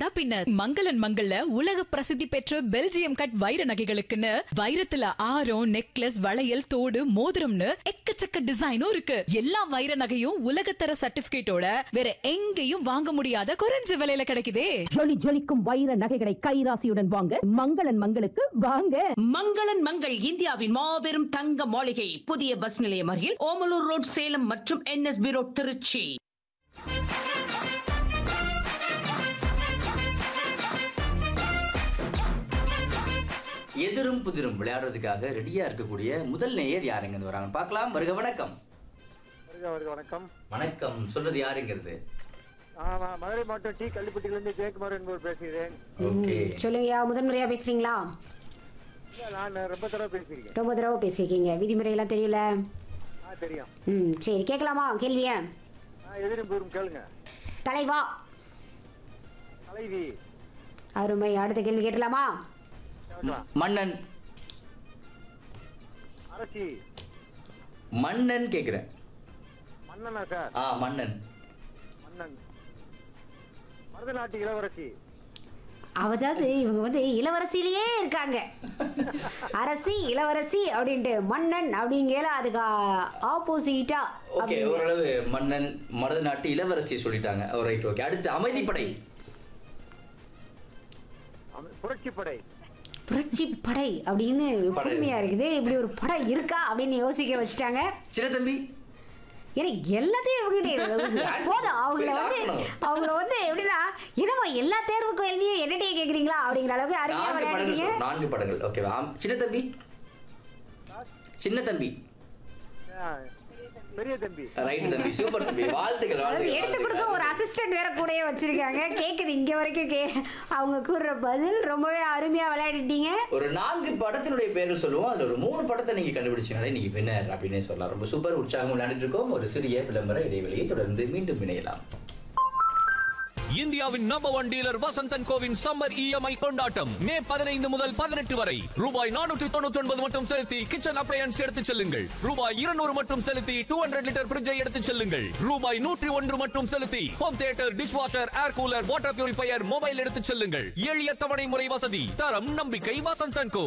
தெரியாதா பின்ன மங்களன் மங்கள்ல உலக பிரசித்தி பெற்ற பெல்ஜியம் கட் வைர நகைகளுக்குன்னு வைரத்துல ஆரம் நெக்லஸ் வளையல் தோடு மோதிரம்னு எக்கச்சக்க டிசைனும் இருக்கு எல்லா வைர நகையும் உலகத்தர சர்டிபிகேட்டோட வேற எங்கேயும் வாங்க முடியாத குறைஞ்ச விலையில கிடைக்குதே ஜொலி ஜொலிக்கும் வைர நகைகளை கைராசியுடன் வாங்க மங்களன் மங்களுக்கு வாங்க மங்களன் மங்கள் இந்தியாவின் மாபெரும் தங்க மாளிகை புதிய பஸ் நிலையம் அருகில் ஓமலூர் ரோட் சேலம் மற்றும் என்எஸ்பி ரோட் திருச்சி எதிரும் புதிரும் விளையாடுறதுக்காக ரெடியா இருக்கக்கூடிய முதல் நேயர் யாருங்க இருந்து வராங்க பார்க்கலாம் வருக வணக்கம் வருக வருக வணக்கம் வணக்கம் சொல்றது யாருங்கிறது ஆமா மதுரை மாவட்டம் டி கள்ளிப்பட்டியிலிருந்து ஜெயக்குமார் என்பவர் பேசுகிறேன் ஓகே சொல்லுங்கய்யா முதன்முறையா பேசுறீங்களா இல்ல, நான் ரொம்ப தடவை பேசியிருக்கேன் ரொம்ப தடவை பேசியிருக்கீங்க விதிமுறையெல்லாம் தெரியல ஆ தெரியும் ம் சரி கேட்கலாமா கேள்விய ஆ எதிரும் கூறும் கேளுங்க தலைவா தலைவி அருமை அடுத்த கேள்வி கேட்கலாமா கேட்கலாம். மன்னன் அரசி மன்னன் கேக்குறேன் மன்னனா சார் ஆ மன்னன் மன்னன் மருதநாட்டு இளவரசி அதாவது இவங்க வந்து இளவரசியிலேயே இருக்காங்க அரசி இளவரசி அப்படின்ட்டு மன்னன் அப்படிங்கிற அதுக்கு ஆப்போசிட்டா ஓகே ஓரளவு மன்னன் மருத நாட்டு இளவரசி சொல்லிட்டாங்க ரைட் ஓகே அடுத்து அமைதிப்படை அம- புரட்சிப்படை புரட்சி படை அப்படின்னு படை. புதுமையா இருக்குது இப்படி ஒரு படம் இருக்கா அப்படின்னு யோசிக்க வச்சுட்டாங்க சின்ன தம்பி ஏன்னா எல்லாத்தையும் இவங்கிட்ட போதும் அவங்கள வந்து அவங்கள வந்து எப்படின்னா என்னமோ எல்லா தேர்வு கேள்வியும் என்னடியே கேக்குறீங்களா அப்படிங்கிற அளவுக்கு அருமையா நான்கு படங்கள் விளையாடுறீங்க சொல்லணும் நான்கு படங்கள் ஓகேவா சின்ன தம்பி சின்ன தம்பி ஆ, பெரிய தம்பி ரைட் தம்பி சூப்பர் தம்பி வாழ்த்துக்கள் அதாவது வாழ்த்துக்கள் எடுத்து கொடுக்க ஒரு வாழ்த்துக்கள். அசிஸ்டன்ட் வேற கூடயே வச்சிருக்காங்க கேக்குது இங்க வரைக்கும் கே அவங்க கூறுற பதில் ரொம்பவே அருமையா விளையாடிட்டீங்க ஒரு நான்கு படத்தினுடைய பேர்கள் சொல்லுவோம் அதுல ஒரு மூணு படத்தை நீங்க கண்டுபிடிச்சீங்களே நீங்க வின்னர் அப்படின்னே சொல்லலாம் ரொம்ப சூப்பர் உற்சாகம் விளையாடிட்டு இருக்கோம் ஒரு சிறிய விளம்பர இடைவெளியை தொடர்ந்து மீண்டும் இணையலாம் இந்தியாவின் நம்பர் ஒன் டீலர் வசந்தன் கோவின் சம்மர் இஎம்ஐ கொண்டாட்டம் மே பதினைந்து முதல் பதினெட்டு வரை ரூபாய் நானூற்றி தொண்ணூற்றி ஒன்பது மட்டும் செலுத்தி கிச்சன் அப்ளையன்ஸ் எடுத்துச் செல்லுங்கள் ரூபாய் இருநூறு மட்டும் செலுத்தி டூ ஹண்ட்ரட் லிட்டர் ஃபிரிட்ஜை எடுத்துச் செல்லுங்கள் ரூபாய் நூற்றி ஒன்று மட்டும் செலுத்தி home theatre dishwasher air cooler water purifier mobile எடுத்துச் செல்லுங்கள் எளிய தவணை முறை வசதி தரம் நம்பிக்கை வசந்தன் கோ